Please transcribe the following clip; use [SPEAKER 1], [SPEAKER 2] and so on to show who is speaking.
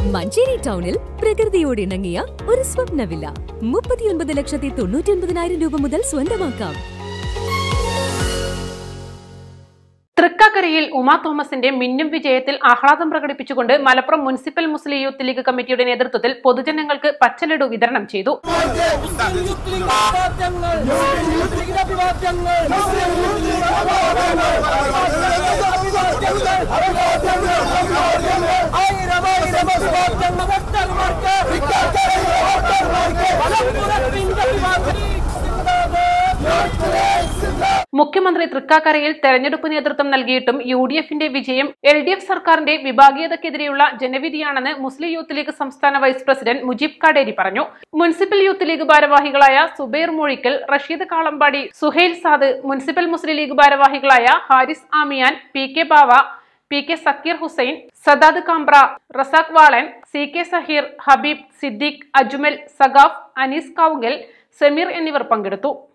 [SPEAKER 1] മഞ്ചേരി ടൗണിൽ പ്രകൃതിയോട് ഇണങ്ങിയ ഒരു സ്വപ്ന വില്ല മുപ്പത്തിയൊൻപത് ലക്ഷത്തി തൊണ്ണൂറ്റി ഒൻപതിനായിരം രൂപ മുതൽ സ്വന്തമാക്കാം
[SPEAKER 2] തൃക്കാക്കരയിൽ ഉമാ തോമസിന്റെ മിന്നും വിജയത്തിൽ ആഹ്ലാദം പ്രകടിപ്പിച്ചുകൊണ്ട് Malappuram municipal Muslim Youth League കമ്മിറ്റിയുടെ നേതൃത്വത്തിൽ പൊതുജനങ്ങൾക്ക് പച്ചലഡു വിതരണം ചെയ്തു മുഖ്യമന്ത്രി തൃക്കാക്കരയിൽ തെരഞ്ഞെടുപ്പ് നേതൃത്വം നൽകിയിട്ടും യു ഡി എഫിന്റെ വിജയം എൽ ഡി എഫ് സർക്കാരിന്റെ വിഭാഗീയതയ്ക്കെതിരെയുള്ള ജനവിധിയാണെന്ന് മുസ്ലിം യൂത്ത് ലീഗ് സംസ്ഥാന വൈസ് പ്രസിഡന്റ് മുജീബ് കാടേരി പറഞ്ഞു മുനിസിപ്പൽ യൂത്ത് ലീഗ് ഭാരവാഹികളായ Zubair Mozhikkal Rasheed Kalampadi Suhail Saad municipal Muslim League ഭാരവാഹികളായ Haris Amiyan P K Bava P K Zakir Hussain Sadad Kambra Razak Valan C K Zaheer Habeeb Siddique Ajmal Sagaf Anees Kavungal Sameer എന്നിവർ പങ്കെടുത്തു